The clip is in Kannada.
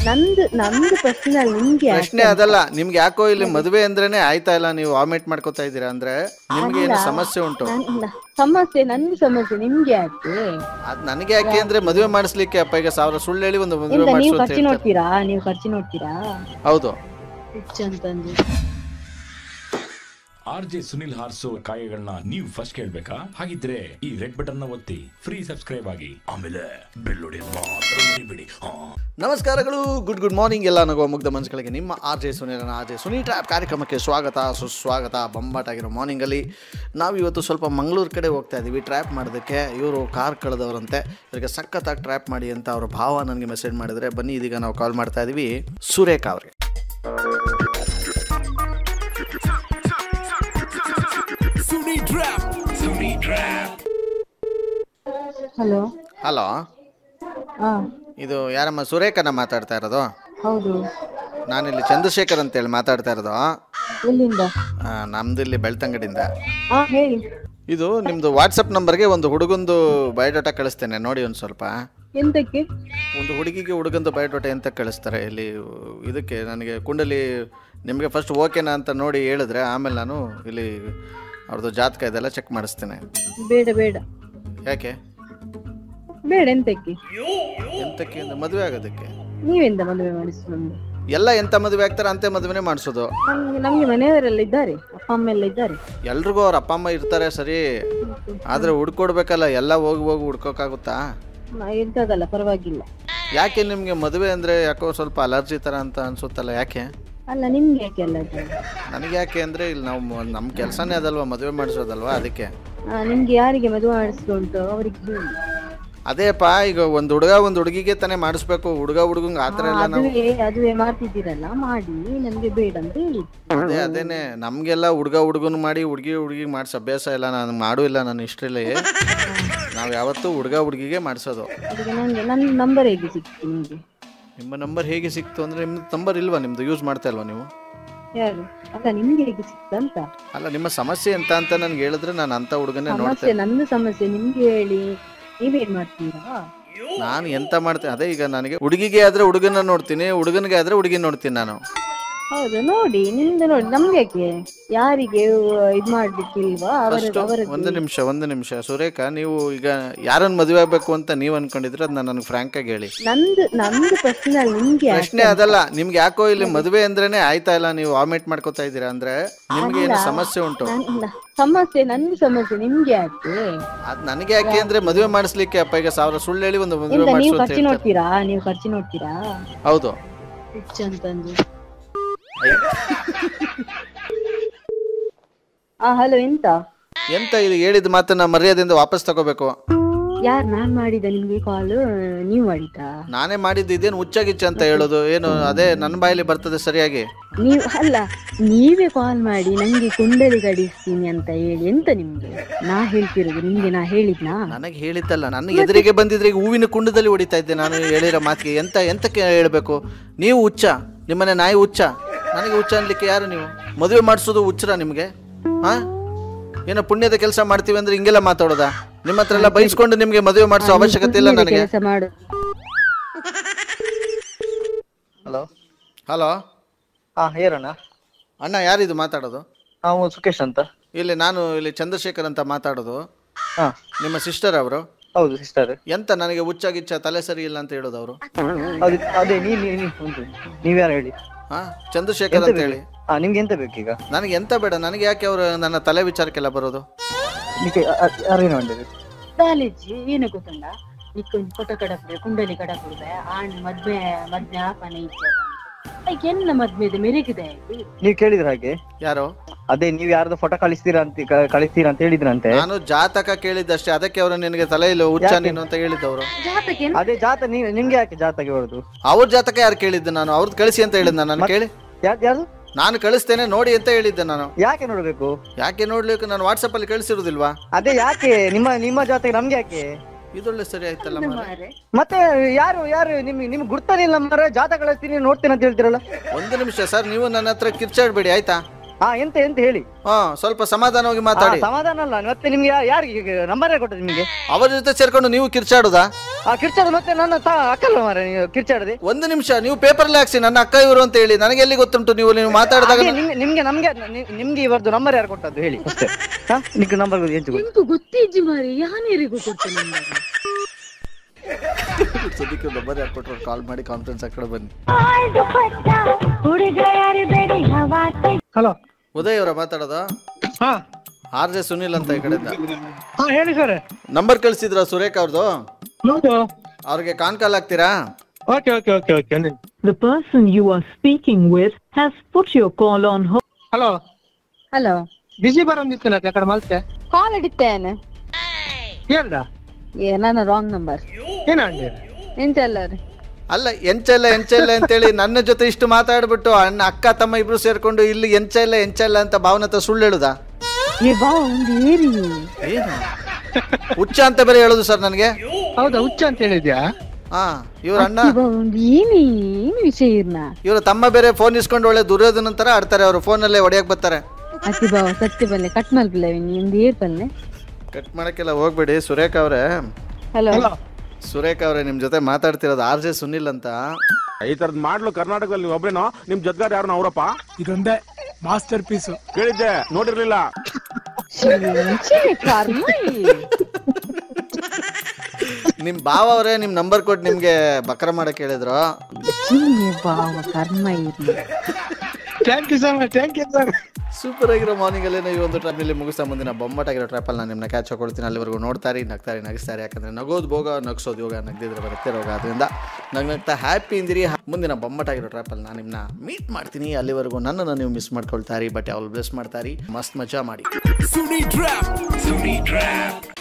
ನಂದು ನಂದು ಪರ್ಸನಲ್ ನಿಮ್ಗೆ ಯಾಕೆ? ಪ್ರಶ್ನೆ ಅದಲ್ಲ ನಿಮ್ಗೆ ಯಾಕೋ ಇಲ್ಲಿ ಮದುವೆ ಅಂದ್ರೇನೆ ಆಯ್ತಾ ಇಲ್ಲ ನೀವು ವಾಮಿಟ್ ಮಾಡ್ಕೋತಾ ಇದ್ದೀರಾ ಅಂದ್ರೆ ನಿಮ್ಗೆ ಏನು ಸಮಸ್ಯೆ ಉಂಟು ನನ್- ಸಮಸ್ಯೆ ನಂದು ಸಮಸ್ಯೆ ನಿಮ್ಗೆ ಯಾಕೆ ಅದ್ ನನಗೆ ಯಾಕೆ ಅಂದ್ರೆ ಮದುವೆ ಮಾಡಿಸ್ಲಿಕ್ಕೆ ಅಪ್ಪ ಈಗ ಸಾವಿರ ಸುಳ್ಳು ಹೇಳಿ ಒಂದು ಮದುವೆ ಎಂತ ನೀವು ಮಾಡಿಸು ಅಂತ ಖರ್ಚು ಹೇಳ್ತಾರೆ ನೋಡ್ತೀರಾ ನೀವು ಖರ್ಚು ನೋಡ್ತೀರಾ ಹೌದು ಹುಚ್ಚ ಅಂತಂದು ಆರ್ ಜೆ ಸುನಿಲ್ ಹಾರ್ಸೋ ಕಾಯಗಳನ್ನ ನೀವು ಫಸ್ಟ್ ಕೇಳ್ಬೇಕಾ ಹಾಗಿದ್ರೆ ಈ ರೆಡ್ ಬಟನ್ ನ ಒತ್ತಿ ಫ್ರೀ ಸಬ್ಸ್ಕ್ರೈಬ್ ಆಗಿ ಆಮೇಲೆ ಬೆಲ್ ಹೊಡೆಯೋದ್ ಮಾತ್ರ ಮರಿಬೇಡಿ ಹಾ ನಮಸ್ಕಾರಗಳು ಗುಡ್ ಗುಡ್ ಮಾರ್ನಿಂಗ್ ಎಲ್ಲ ನಗುವ ಮುಗ್ಧ ಮನಸ್ಸುಗಳಿಗೆ ನಿಮ್ಮ ಆರ್ ಜೆ ಸುನೀಲನ ಆರ್ ಜೆ ಸುನಿ ಟ್ರ್ಯಾಪ್ ಕಾರ್ಯಕ್ರಮಕ್ಕೆ ಸ್ವಾಗತ ಸುಸ್ವಾಗತ ಬೊಂಬಾಟಾಗಿರೋ ಮಾರ್ನಿಂಗಲ್ಲಿ ನಾವು ಇವತ್ತು ಸ್ವಲ್ಪ ಮಂಗಳೂರು ಕಡೆ ಹೋಗ್ತಾ ಇದ್ದೀವಿ ಟ್ರ್ಯಾಪ್ ಮಾಡೋದಕ್ಕೆ ಇವರು ಕಾರ್ ಕಳೆದವರಂತೆ ಇವರಿಗೆ ಸಖತ್ತಾಗಿ ಟ್ರ್ಯಾಪ್ ಮಾಡಿ ಅಂತ ಅವ್ರ ಭಾವ ನನಗೆ ಮೆಸೇಜ್ ಮಾಡಿದರೆ ಬನ್ನಿ ಇದೀಗ ನಾವು ಕಾಲ್ ಮಾಡ್ತಾ ಇದ್ದೀವಿ ಸುರೇಖ ಅವ್ರಿಗೆ ಹಲೋ ಹಲೋ ಹಾ ಇದು ಯಾರಮ್ಮ ಸುರೇಖನ ಮಾತಾಡ್ತಾ ಇರೋದು ಹೌದು ನಾನಿಲ್ಲಿ ಚಂದ್ರಶೇಖರ್ ಅಂತೇಳಿ ಮಾತಾಡ್ತಾ ಇರೋದು ಎಲ್ಲಿಂದ ಆ, ನಮ್ದು ಇಲ್ಲಿ ಬೆಳ್ತಂಗಡಿಯಿಂದ ಹಾ ಹೇಳಿ ಇದು ನಿಮ್ಮದು ವಾಟ್ಸಪ್ ನಂಬರ್ಗೆ ಒಂದು ಹುಡುಗಂದು ಬಯೋಡಾಟಾ ಕಳಿಸ್ತೇನೆ ನೋಡಿ ಒಂದು ಸ್ವಲ್ಪ ಎಂತಕ್ಕೆ ಒಂದು ಹುಡುಗಿಗೆ ಹುಡುಗಂದು ಬಯೋಡಾಟಾ ಎಂತ ಕಳಿಸ್ತಾರೆ ಇಲ್ಲಿ ಇದಕ್ಕೆ ನನಗೆ ಕುಂಡಲಿ ನಿಮಗೆ ಫಸ್ಟ್ ಓಕೆನಾ ಅಂತ ನೋಡಿ ಹೇಳಿದ್ರೆ ಆಮೇಲೆ ನಾನು ಇಲ್ಲಿ ಅವ್ರದ್ದು ಜಾತಕ ಇದೆಲ್ಲ ಚೆಕ್ ಮಾಡಿಸ್ತೇನೆ ಬೇಡ ಬೇಡ ಯಾಕೆ ಬೇಡ ಎಂತಕ್ಕೆ ಎಂತಕ್ಕೆ ಅಂದ್ರೆ ಮದುವೆ ಆಗೋದಕ್ಕೆ ನೀವೆಂತ ಮದುವೆ ಮಾಡಿಸಿ ನಮ್ಗೆ ಎಲ್ಲ ಎಂತ ಮದುವೆ ಆಗ್ತಾರೆ ಅಂತೆ ಮದುವೆನೇ ಮಾಡಿಸೋದು ನಮ್ಗೆ ನಮ್ಗೆ ಮನೆಯವರೆಲ್ಲ ಇದ್ದಾರೆ ಅಪ್ಪ ಅಮ್ಮ ಎಲ್ಲ ಇದ್ದಾರೆ ಎಲ್ರಿಗೂ ಅವ್ರ ಅಪ್ಪ ಅಮ್ಮ ಇರ್ತಾರೆ ಸರಿ ಆದರೆ ಹುಡ್ಕೊಡ್ಬೇಕಲ್ಲ ಎಲ್ಲ ಹೋಗಿ ಹೋಗಿ ಹುಡ್ಕೋಕ್ಕಾಗುತ್ತಾ ನಾ ಎಂತದಲ್ಲ ಪರವಾಗಿಲ್ಲ ಯಾಕೆ ನಿಮಗೆ ಮದುವೆ ಅಂದರೆ ಯಾಕೋ ಸ್ವಲ್ಪ ಅಲರ್ಜಿ ಥರ ಅಂತ ಅನ್ಸುತ್ತಲ್ಲ ಯಾಕೆ ಅಲ್ಲ ನಿಮ್ಗೆ ಯಾಕೆ ಎಲ್ಲ ಇದು? ನನಗೆ ಯಾಕೆ ಅಂದರೆ ಇಲ್ಲಿ ನಾವು ಮ- ನಮ್ಮ ಕೆಲಸನೇ ಅದಲ್ವಾ ಮದುವೆ ಮಾಡಿಸೋದಲ್ವಾ ಅದಕ್ಕೆ ಆ, ನಿಮ್ಗೆ ಯಾರಿಗೆ ಮದುವೆ ಮಾಡಿಸ್ಕೊಂಟು ಅವರಿಗೆ ಹೇಳಿ ಅದೇಪ್ಪ ಈಗ ಒಂದು ಹುಡುಗ ಒಂದು ಹುಡುಗಿಗೆ ತಾನೇ ಮಾಡಿಸ್ಬೇಕು ಹುಡುಗ ಹುಡುಗಂಗೆ ಆ ಥರ ಎಲ್ಲ ನಾವು ಅದುವೇ ಅದುವೇ ಮಾಡ್ತಿದ್ದೀರಲ್ಲ ಮಾಡಿ ನಮ್ಗೆ ಬೇಡ ಅಂತ ಹೇಳಿ ಅದೇ ಅದೇನೆ ನಮಗೆಲ್ಲ ಹುಡುಗ ಹುಡುಗನ ಮಾಡಿ ಹುಡುಗಿ ಹುಡುಗಿಗೆ ಮಾಡಿಸೋ ಅಭ್ಯಾಸ ಇಲ್ಲ ನಾನು ಮಾಡೂ ಇಲ್ಲ ನನ್ನ ಇಷ್ಟರಲ್ಲಿ ನಾವು ಯಾವತ್ತೂ ಹುಡುಗ ಹುಡುಗಿಗೆ ಮಾಡಿಸೋದು ಅದಕ್ಕೆ ನನಗೆ ನನ್ನ ನಂಬರ್ ಹೇಗೆ ಸಿಕ್ತು ನಿಮಗೆ ನಿಮ್ಮ ನಂಬರ್ ಹೇಗೆ ಸಿಕ್ತು ಅಂದರೆ ನಿಮ್ಮ ನಂಬರ್ ಇಲ್ವಾ ನಿಮ್ಮದು ಯೂಸ್ ಮಾಡ್ತಾ ಇಲ್ವಾ ನೀವು ಯಾರು ಅಲ್ಲ ನಿಮ್ಗೆ ಹೇಗೆ ಸಿಕ್ತಂತ ಅಲ್ಲ ನಿಮ್ಮ ಸಮಸ್ಯೆ ಎಂತ ಅಂತ ನನಗೆ ಹೇಳಿದ್ರೆ ನಾನು ಅಂಥ ಹುಡುಗನೇ ನೋಡ್ತೇನೆ ಸಮಸ್ಯೆ ನಂದು ಸಮಸ್ಯೆ ನಿಮ್ಗೆ ಹೇಳಿ ನೀವೇನ್ ಮಾಡ್ತೀರಾ ನಾನು ಎಂತ ಮಾಡ್ತೇನೆ ಅದೇ ಈಗ ನನಗೆ ಹುಡುಗಿಗೆ ಆದ್ರೆ ಹುಡುಗನ ನೋಡ್ತೀನಿ ಹುಡುಗನಿಗೆ ಆದ್ರೆ ಹುಡುಗಿ ನೋಡ್ತೀನಿ ನಾನು ಹೌದು ನೋಡಿ ನಿಮ್ದು ನೋಡಿ ನಮ್ಗೆ ಯಾಕೆ ಯಾರಿಗೆ ಇದ್ ಮಾಡ್ಲಿಕ್ಕಿಲ್ವಾ ಅವರ ಅಷ್ಟು ಅವರ ಒಂದು ನಿಮಿಷ ಒಂದು ನಿಮಿಷ ಸುರೇಖ ನೀವು ಈಗ ಯಾರನ್ನ ಮದುವೆ ಆಗ್ಬೇಕು ಅಂತ ನೀವು ಅನ್ಕೊಂಡಿದ್ರೆ ಅದನ್ನ ನನಗೆ ಫ್ರಾಂಕ್ ಆಗಿ ಹೇಳಿ ನಂದು ನಂದು ಪರ್ಸನಲ್ ನಿಮ್ಗೆ ಯಾಕೆ? ಪ್ರಶ್ನೆ ಅದಲ್ಲ ನಿಮ್ಗೆ ಯಾಕೋ ಇಲ್ಲಿ ಮದುವೆ ಅಂದ್ರೇನೆ ಆಯ್ತಾ ಇಲ್ಲ ನೀವು ವಾಮಿಟ್ ಮಾಡ್ಕೋತಾ ಇದ್ದೀರಾ ಅಂದ್ರೆ ನಿಮ್ಗೆ ಏನು ಸಮಸ್ಯೆ ಉಂಟು ನನ್- ಸಮಸ್ಯೆ ನಂದು ಸಮಸ್ಯೆ ನಿಮ್ಗೆ ಯಾಕೆ ಅದ್ ನನಗೆ ಯಾಕೆ ಅಂದ್ರೆ ಮದುವೆ ಮಾಡಿಸ್ಲಿಕ್ಕೆ ಅಪ್ಪ ಈಗ ಸಾವಿರ ಸುಳ್ಳು ಹೇಳಿ ಒಂದು ಮದುವೆ ಎಂತ ನೀವು ಮಾಡಿಸು ಅಂತ ಖರ್ಚು ಹೇಳ್ತಾರೆ ನೋಡ್ತೀರಾ ನೀವು ಖರ್ಚು ನೋಡ್ತೀರಾ ಹೌದು ಹುಚ್ಚ ಅಂತಂದು ಆ ಹಲೋ ಎಂತ ಎಂತ ಇದು ಹೇಳಿದ ಮಾತನ್ನ ಮರ್ಯಾದೆಯಿಂದ ವಾಪಸ್ ತಗೋಬೇಕು ಯಾರು ನಾನ್ ಮಾಡಿದ ನಿಮ್ಗೆ ಕಾಲ್ ನೀವು ಮಾಡಿದ್ದಾ ನಾನೇ ಮಾಡಿದ್ದು ಇದೇನು ಹುಚ್ಚಾಗಿಚ್ಚ ಅಂತ ಹೇಳೋದು ಏನು ಅದೇ ನನ್ನ ಬಾಯಲ್ಲಿ ಬರ್ತದೆ ಸರಿಯಾಗಿ ನೀವು ಅಲ್ಲ ನೀವೇ ಕಾಲ್ ಮಾಡಿ ನಂಗೆ ಕುಂಡಲಿ ಕಡಿಸ್ತೀನಿ ಅಂತ ಹೇಳಿ ಎಂತ ನಿಮ್ಗೆ ನಾ ಹೇಳ್ತಿರೋದು ನಿಮ್ಗೆ ನಾ ಹೇಳಿದ್ನಾ ನನಗೆ ಹೇಳಿದ್ದಲ್ಲ ನನ್ನ ಎದುರಿಗೆ ಬಂದಿದ್ರೆ ಈಗ ಹೂವಿನ ಕುಂಡದಲ್ಲಿ ಹೊಡಿತಾ ಇದ್ದೆ ನಾನು ಹೇಳಿರೋ ಮಾತಿಗೆ ಎಂತ ಎಂತಕ್ಕೆ ಹೇಳಬೇಕು ನೀವು ಹುಚ್ಚ ನಿಮ್ಮನೆ ನಾಯಿ ಹುಚ್ಚ ನನಗೆ ಹುಚ್ಚ ಅನ್ಲಿಕ್ಕೆ ಯಾರು ನೀವು ಮದುವೆ ಮಾಡಿಸೋದು ಹುಚ್ಚರ ನಿಮಗೆ ಹಾ ಏನೋ ಪುಣ್ಯದ ಕೆಲಸ ಮಾಡ್ತೀವಿ ಅಂದ್ರೆ ಹಿಂಗೆಲ್ಲ ಮಾತಾಡೋದಾ ನಿಮ್ಮ ಹತ್ರ ಎಲ್ಲ ಬೈಸ್ಕೊಂಡು ನಿಮಗೆ ಮದುವೆ ಮಾಡಿಸೋ ಅವಶ್ಯಕತೆ ಇಲ್ಲ ನನಗೆ ಕೆಲಸ ಮಾಡು ಹಲೋ ಹಲೋ ಹಾ ಹೇರಣ್ಣ ಅಣ್ಣ ಯಾರಿದು ಮಾತಾಡೋದು ನಾವು ಸುಖೇಶ್ ಅಂತ ಇಲ್ಲಿ ನಾನು ಇಲ್ಲಿ ಚಂದ್ರಶೇಖರ್ ಅಂತ ಮಾತಾಡೋದು ಹಾ ನಿಮ್ಮ ಸಿಸ್ಟರ್ ಅವರು ಹೌದು ಸಿಸ್ಟರ್ ಎಂತ ನನಗೆ ಹುಚ್ಚಾಗಿಚ್ಚ ತಲೆ ಸರಿ ಇಲ್ಲ ಅಂತ ಹೇಳೋದು ಅವರು ಅದು ಅದೇ ನೀ ನೀ ನೀ- ಉಂಟು ನೀವ್ಯಾರು ಹೇಳಿ ಹಾ ಚಂದ್ರಶೇಖರ್ ಅಂತ ಹೇಳಿ ಹಾ ನಿಮ್ಗೆ ಎಂತ ಬೇಕೀಗ ನನಗೆ ಎಂತ ಬೇಡ ನನಗೆ ಯಾಕೆ ಅವರು ನನ್ನ ತಲೆ ವಿಚಾರಕ್ಕೆಲ್ಲ ಬರೋದು ನಿಕ್ಕೆ ಯಾರೇನು ಮಾಡಿರಿ ಕಾಲೇಜಿ ಏನು ಗೊತ್ತುಂಡ ನಿಕ್ಕೊಂದು ಫೋಟೋ ಕಡಪಡೆ ಕುಂಡಲಿ ಕಡಪಡೆ ಆಣ್ ಮದ್ವೆ ಮದ್ವೆ ಆಪನೆ ಇಚ್ಛೆ ಅದಕ್ಕೆ ಎನ್ನ ಮದ್ವೆದು ಮೆರುಗಿದೆ ನೀವು ಕೇಳಿದ್ರ ಹಾಗೆ ಯಾರು ಅದೇ ನೀವ್ ಯಾರ್ದು ಫೋಟೋ ಕಳಿಸ್ತೀರಾ ಅಂತ ಕ- ಕಳಿಸ್ತೀರಾ ಅಂತ ಹೇಳಿದ್ರಂತೆ ನಾನು ಜಾತಕ ಕೇಳಿದ್ದಷ್ಟೇ ಅದಕ್ಕೆ ಅವರು ನಿನಗೆ ತಲೆ ಇಲ್ಲ ಹುಚ್ಚ ನೀನು ಅಂತ ಹೇಳಿದ್ದವರು ಜಾತಕ್ಕೆ ಅದೇ ಜಾತ ನೀವ್ ನಿಮ್ಗೆ ಯಾಕೆ ಜಾತಕ್ಕೆ ಬರುದು ಅವ್ರ ಜಾತಕ ಯಾರು ಕೇಳಿದ್ದು ನಾನು ಅವ್ರದ್ದು ಕಳಿಸಿ ಅಂತ ಹೇಳಿದ್ದೆ ನಾನು ಕೇಳಿ ಯಾರು ಯಾರು ನಾನು ಕಳಿಸ್ತೇನೆ ನೋಡಿ ಅಂತ ಹೇಳಿದ್ದೆ ನಾನು ಯಾಕೆ ನೋಡ್ಬೇಕು ಯಾಕೆ ನೋಡ್ಲಿಕ್ಕೆ ನಾನು ವಾಟ್ಸಪ್ ಅಲ್ಲಿ ಕಳಿಸಿರುದಿಲ್ವಾ ಅದೇ ಯಾಕೆ ನಿಮ್ಮ ನಿಮ್ಮ ಜಾತಕ್ಕೆ ನಮ್ಗೆ ಯಾಕೆ ಇದೊಳ್ಳೆ ಸರಿ ಆಯ್ತಲ್ಲ ಮಾರ್ರೆ. ಮತ್ತೆ ಯಾರು ಯಾರು ನಿಮ್ ನಿಮ್ಗೆ ಗುರ್ತಾನಿಲ್ಲ ಮರ ಜಾತ ಕಳಿಸ್ತೀನಿ ನೋಡ್ತೀನಿ ಅಂತ ಹೇಳ್ತೀರಲ್ಲ ಒಂದು ನಿಮಿಷ ಸರ್ ನೀವು ನನ್ನ ಹತ್ರ ಕಿರ್ಚಾಡ್ಬೇಡಿ ಆಯ್ತಾ ಹಾ ಎಂತ ಎಂತ ಹೇಳಿ ಹಾ ಸ್ವಲ್ಪ ಸಮಾಧಾನವಾಗಿ ಹಾ, ಮಾತಾಡಿ ಸಮಾಧಾನ ಅಲ್ಲ ಮತ್ತೆ ನಿಮ್ಗೆ ಯಾ- ಯಾರಿಗೆ ನಂಬರ್ ಯಾರು ಕೊಟ್ಟದ್ದು ನಿಮಗೆ ಅವರ ಜೊತೆ ಸೇರ್ಕೊಂಡು ನೀವು ಕಿರ್ಚಾಡುದಾ ಆ ಕಿರ್ಚಾಡ ಮತ್ತೆ ನನ್ನ ತಾ ಅಕ್ಕಲ್ಲ ಮಾರ ನೀವು ಕಿರ್ಚಾಡದೆ ಒಂದು ನಿಮಿಷ ನೀವು ಪೇಪರ್ಲಿ ಹಾಕ್ಸಿ ನನ್ನ ಅಕ್ಕ ಇವರು ಅಂತ ಹೇಳಿ ನನಗೆ ಎಲ್ಲಿ ಗೊತ್ತುಂಟು ನೀವು ನೀವು ಮಾತಾಡಿದಾಗ ಹಾಗೆ ನಿಮ್ಗೆ ನಿಮ್ಗೆ ನಮ್ಗೆ ನಿ- ನಿಮ್ಗೆ ಇವರದ್ದು ನಂಬರ್ ಯಾರು ಕೊಟ್ಟದ್ದು ಹೇಳಿ ಅಷ್ಟೇ ಹಾ ನಿಮ್ಗೆ ನಂಬರ್ ಎಂತ ಗೊತ್ತು ನಿಮ್ಗೂ ಗೊತ್ತಿಜ್ಜಿ ಮಾರಿ ಯಾನೇರಿಗೂ ಗೊತ್ತು ನಂಬರ್ ಸದ್ಯಕ್ಕೆ ನಂಬರ್ ಯಾರು ಕೊಟ್ಟರು ಕಾಲ್ ಮಾಡಿ ಕಾನ್ಫರೆನ್ಸ್ ಆ ಕಡೆ ಬನ್ನಿ ಹಲೋ ಉದಯ್ ಅವರ ಮಾತಾಡೋದು ಹಾ ಆರ್ ಜೆ ಸುನಿಲ್ ಅಂತ ಈ ಕಡೆಯಿಂದ ಹಾ ಹೇಳಿ ಸರ್ ನಂಬರ್ ಕಳಿಸಿದ್ರ ಸುರೇಖ್ ಅವ್ರದ್ದು ಹೌದು ಅವ್ರಿಗೆ ಕಾನ್ ಕಾಲ್ ಹಾಕ್ತೀರಾ okay okay okay okay The person you are speaking with has put your call on hold. Hello hello ಬಿಸಿ ಬರೋಂದಿತ್ತು ನಾ ಕಡೆ ಮಲ್ತೆ ಕಾಲ್ ಹಿಡಿತೇನೆ ಹೇಳ್ದ ಏ ನನ್ನ ರಾಂಗ್ ನಂಬರ್ ಏನಂಡಿ ಎಂಚಲ್ಲರಿ ಅಲ್ಲ ಎಂಚಲ್ಲ ಎಂಚಲ್ಲ ಅಂತೇಳಿ ನನ್ನ ಜೊತೆ ಇಷ್ಟು ಮಾತಾಡ್ಬಿಟ್ಟು ಅಣ್ಣ ಅಕ್ಕ ತಮ್ಮ ಇಬ್ರು ಸೇರ್ಕೊಂಡು ಇಲ್ಲಿ ಎಂಚಲ್ಲ ಎಂಚಲ್ಲ ಅಂತ ಭಾವನ ಹತ್ರ ಸುಳ್ಳು ಹೇಳುದಾ ಏ ಬಾ ಒಂದು ಏರಿ ಏನು ಹುಚ್ಚ ಅಂತ ಬೇರೆ ಹೇಳುದು ಸರ್ ನನಗೆ ಹೌದಾ ಹುಚ್ಚ ಅಂತ ಹೇಳಿದ್ಯಾ ಹಾ ಇವ್ರ ಅಣ್ಣ ಬಾ ಒಂದು ಏನಿ ಏನು ವಿಷಯ ಇರ್ನ ಇವ್ರ ತಮ್ಮ ಬೇರೆ ಫೋನ್ ಇಸ್ಕೊಂಡು ಒಳ್ಳೆ ದುರ್ಯೋಧನ ನಂತರ ಆಡ್ತಾರೆ ಅವರು ಫೋನಲ್ಲೇ ಹೊಡೆಯಕ್ ಬರ್ತಾರೆ ಅತಿ ಬಾವ ಸತ್ಯ ಬಲ್ಲೆ ಕಟ್ ಮಲ್ಪಲ್ಲ ನಿಮ್ದು ಏರ್ ಬಲ್ಲೆ ಕಟ್ ಮಾಡಕ್ಕೆಲ್ಲ ಹೋಗ್ಬೇಡಿ ಸುರೇಖ್ ಅವರೇ ಹಲೋ ಸುರೇಖ್ ಅವರೇ ನಿಮ್ ಜೊತೆ ಮಾತಾಡ್ತಿರೋದು ಆರ್ ಜೆ ಸುನಿಲ್ ಅಂತ ಈ ತರದ್ ಮಾಡ್ಲು ಕರ್ನಾಟಕದಲ್ಲಿ ನೀವು ಒಬ್ರೇನೋ ನಿಮ್ ಜೊತೆಗಾರ ಯಾರು ಅವರಪ್ಪ ಇದೊಂದೇ ಮಾಸ್ಟರ್ ಪೀಸ್ ಕೇಳಿದ್ದೆ ನೋಡಿರ್ಲಿಲ್ಲ ಕರ್ಮ ನಿಮ್ ಬಾವ ಅವರೇ ನಿಮ್ ನಂಬರ್ ಕೊಟ್ಟು ನಿಮ್ಗೆ ಬಕ್ರ ಮಾಡಕ್ ಹೇಳಿದ್ರು ಚಿನ್ನೆ ಬಾವ ಕರ್ಮ ಇರ್ಲಿ thank you sir thank you sir super ಆಗಿರೋ ಮಾರ್ನಿಂಗ್ ಅಲ್ಲಿ ಈ ಒಂದು ಟ್ರಾಪ್ ಇಲ್ಲಿ ಮುಗಿಸ್ತಾ ಮುಂದಿನ ಬೊಮ್ಮಟಾಗಿರೋ ಟ್ರಾಪ್ ಅಲ್ಲಿ ನಾನು ನಿಮ್ಮನ್ನ ಕ್ಯಾಚ್ ಹಾಕೊಳ್ತೀನಿ ಅಲ್ಲಿವರೆಗೂ ನೋಡ್ತಾರೆ ನಗ್ತಾರೆ ನಗಿಸ್ತಾರೆ ಯಾಕಂದ್ರೆ ನಗೋದು ಭೋಗ ನಗ್ಸೋದು ಯೋಗ ನಗ್ದಿದ್ರೆ ಬರುತ್ತೆ ರೋಗ ಅದರಿಂದ ನಗ್ ನಗ್ತಾ ಹ್ಯಾಪಿ ಇಂದಿರಿ ಮುಂದಿನ ಬೊಮ್ಮಟಾಗಿರೋ ಟ್ರಾಪ್ ಅಲ್ಲಿ ನಾನು ನಿಮ್ಮನ್ನ ಮೀಟ್ ಮಾಡ್ತೀನಿ ಅಲ್ಲಿವರೆಗೂ ನನ್ನನ್ನು ನೀವು ಮಿಸ್ ಮಾಡ್ಕೊಳ್ತಾರಿ ಬಟ್ ಯಾವಳು ಬ್ಲೆಸ್ ಮಾಡ್ತಾರಿ ಮಸ್ತ್ ಮಜಾ ಮಾಡಿ ಸುನಿ ಟ್ರ್ಯಾಪ್ ಸುನಿ ಟ್ರ್ಯಾಪ್